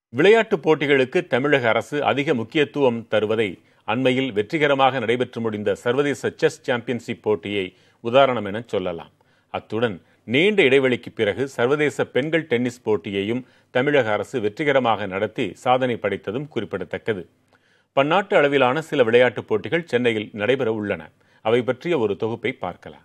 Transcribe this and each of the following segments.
விளையாட்டுப் போட்டிகளுக்கு தமிழக அரசு அதிக முக்கியத்துவம் தருவதை அண்மையில் வெற்றிகரமாக நடைபெற்று முடிந்த சர்வதேச செஸ் சாம்பியன்ஷிப் போட்டியை உதாரணம் என சொல்லலாம் அத்துடன் நீண்ட இடைவெளிக்கு பிறகு சர்வதேச பெண்கள் டென்னிஸ் போட்டியையும் தமிழக அரசு வெற்றிகரமாக நடத்தி சாதனை படைத்ததும் குறிப்பிடத்தக்கது பன்னாட்டு அளவிலான சில விளையாட்டுப் போட்டிகள் சென்னையில் நடைபெற உள்ளன அவை பற்றிய ஒரு தொகுப்பை பார்க்கலாம்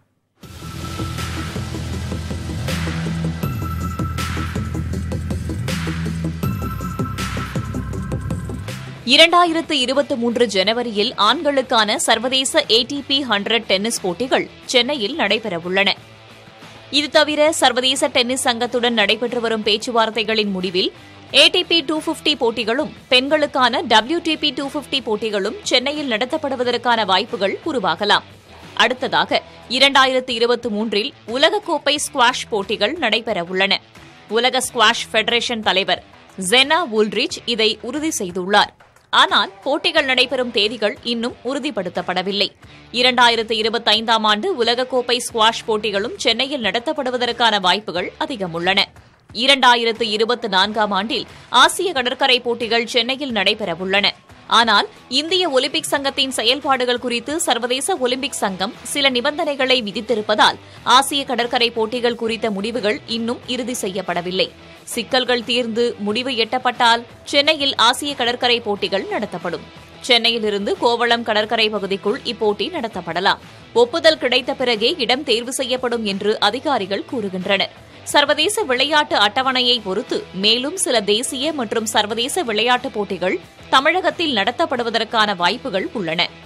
இரண்டாயிரத்து இருபத்தி மூன்று ஜனவரியில் ஆண்களுக்கான சர்வதேச ஏடிபி ஹண்ட்ரட் டென்னிஸ் போட்டிகள் சென்னையில் நடைபெறவுள்ளன இது தவிர சர்வதேச டென்னிஸ் சங்கத்துடன் நடைபெற்று வரும் பேச்சுவார்த்தைகளின் முடிவில் ஏடிபி டூ பிப்டி போட்டிகளும் பெண்களுக்கான டபிள்யூடிபி டூ பிப்டி போட்டிகளும் சென்னையில் நடத்தப்படுவதற்கான வாய்ப்புகள் உருவாகலாம் அடுத்ததாக இரண்டாயிரத்து இருபத்தி மூன்றில் உலகக்கோப்பை ஸ்குவாஷ் போட்டிகள் நடைபெறவுள்ளன உலக ஸ்குவாஷ் ஃபெடரேஷன் தலைவர் ஜெனா வூல்ரிச் இதை உறுதி செய்துள்ளார் ஆனால் போட்டிகள் நடைபெறும் தேதிகள் இன்னும் உறுதிப்படுத்தப்படவில்லை இரண்டாயிரத்து இருபத்தைந்தாம் ஆண்டு உலகக்கோப்பை ஸ்குவாஷ் போட்டிகளும் சென்னையில் நடத்தப்படுவதற்கான வாய்ப்புகள் அதிகம் உள்ளன இரண்டாயிரத்து இருபத்தி நான்காம் ஆண்டில் ஆசிய கடற்கரை போட்டிகள் சென்னையில் நடைபெறவுள்ளன ஆனால் இந்திய ஒலிம்பிக் சங்கத்தின் செயல்பாடுகள் குறித்து சர்வதேச ஒலிம்பிக் சங்கம் சில நிபந்தனைகளை விதித்திருப்பதால் ஆசிய கடற்கரை போட்டிகள் குறித்த முடிவுகள் இன்னும் இறுதி செய்யப்படவில்லை சிக்கல்கள் தீர்ந்து முடிவு எட்டப்பட்டால் சென்னையில் ஆசிய கடற்கரை போட்டிகள் நடத்தப்படும் சென்னையிலிருந்து கோவளம் கடற்கரை பகுதிக்குள் இப்போட்டி நடத்தப்படலாம் ஒப்புதல் கிடைத்த பிறகே இடம் தேர்வு செய்யப்படும் என்று அதிகாரிகள் கூறுகின்றனர் சர்வதேச விளையாட்டு அட்டவணையை பொறுத்து மேலும் சில தேசிய மற்றும் சர்வதேச விளையாட்டுப் போட்டிகள் தமிழகத்தில் நடத்தப்படுவதற்கான வாய்ப்புகள் உள்ளன